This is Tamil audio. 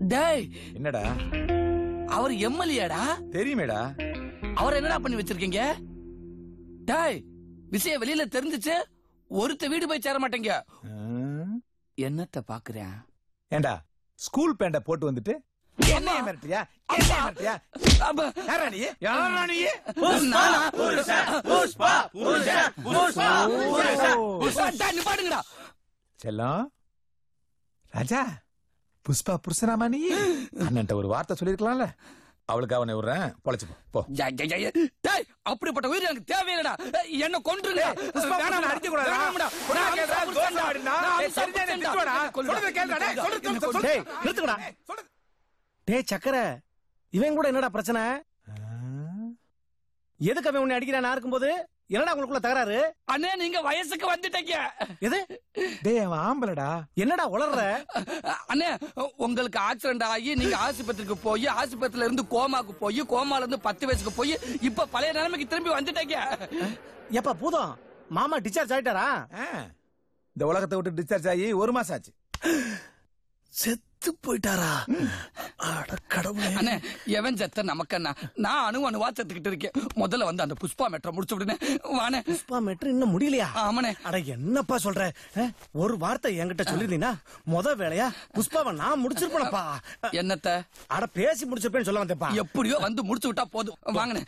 டேய் என்னடா அவர் எம்எல்ஏடா தெரியுமேடா அவர் என்னடா பண்ணி வச்சிருக்கீங்க டேய் விஷயம் வெளியில தெரிஞ்சுச்சு ஒருத்த வீடு போய் சேர மாட்டேங்க ம். என்னத்த பாக்குறேன் ஏண்டா ஸ்கூல் பேண்ட போட்டு வந்துட்டு என்ன மிரட்டியா என்ன மிரட்டியா அப்ப, யாரா நீ யாரா நீ நானா? புஷ்பா டேய், நிப்பாட்டுங்கடா செல்லம் ராஜா புஷ்பா புருஷனாமா நீ அண்ணன்ட்ட ஒரு வார்த்தை சொல்லிருக்கலாம்ல அவளுக்கு அவனை விடுறேன் பொழைச்சுப்போ போ யா, யா, யா, யா. டேய், அப்படிப்பட்ட உயிர் எனக்கு தேவையில்லடா என்ன கொன்றுங்க புஷ்பா வேணாம்டா. அடிக்க கூடாதா வேணாம்டா. சொன்னா நான் கேளுடா, அம்சா தோசை புடிச்சேன்டா. ஆடினா. நான் ஏய், அம்சா சரிடா, நீ புடிச்சேன்டா. திட்டுவாடா. கொல்லுடா. சொல்றதை கேளுடா, டேய், என்ன சொல்றது கொல்லுடா. சொல்லு. டேய் நிறுத்துக்கடா சொல்லு. டேய் சக்கர இவன் கூட என்னடா பிரச்சனை ஆ, எதுக்கு அவன் உன்னை அடிக்கிறான் இருக்கும்போது என்னடா உங்களுக்குள்ள தகராறு அண்ணே நீங்க வயசுக்கு வந்துட்டீங்க எது டேய் அவன் ஆம்பளடா என்னடா உளர்ற அண்ணே உங்களுக்கு ஆக்சிடென்ட் ஆகி நீங்க ஆஸ்பத்திரிக்கு போய் ஆஸ்பத்திரியில இருந்து கோமாக்கு போய் கோமால இருந்து பத்து வயசுக்கு போய் இப்ப பழைய நிலைமைக்கு திரும்பி வந்துட்டீங்க எப்ப பூதம் மாமா டிஸ்சார்ஜ் ஆயிட்டாரா ஆ, இந்த உலகத்தை விட்டு டிஸ்சார்ஜ் ஆகி ஒரு மாசம் ஆச்சு செத்து போயிட்டாரா அட கடவுளே அண்ணே எவன் செத்த நமக்கண்ணா நான் அணு அணுவா செத்துக்கிட்டு இருக்கேன் முதல்ல வந்து அந்த புஷ்பா மெட்ரை முடிச்சு விடுனே வானே புஷ்பா மெட்ரு இன்னும் முடியலையா ஆமாண்ணே அட என்னப்பா சொல்ற அஹ், ஒரு வார்த்தை என்கிட்ட சொல்லிருந்தீங்கன்னா முத வேலையா புஷ்பாவை நான் முடிச்சிருப்பேனப்பா என்னத்த அட பேசி முடிச்சிருப்பேன்னு சொல்ல வந்தேப்பா எப்படியோ வந்து முடிச்சு விட்டா போதும் வாங்கண்ணே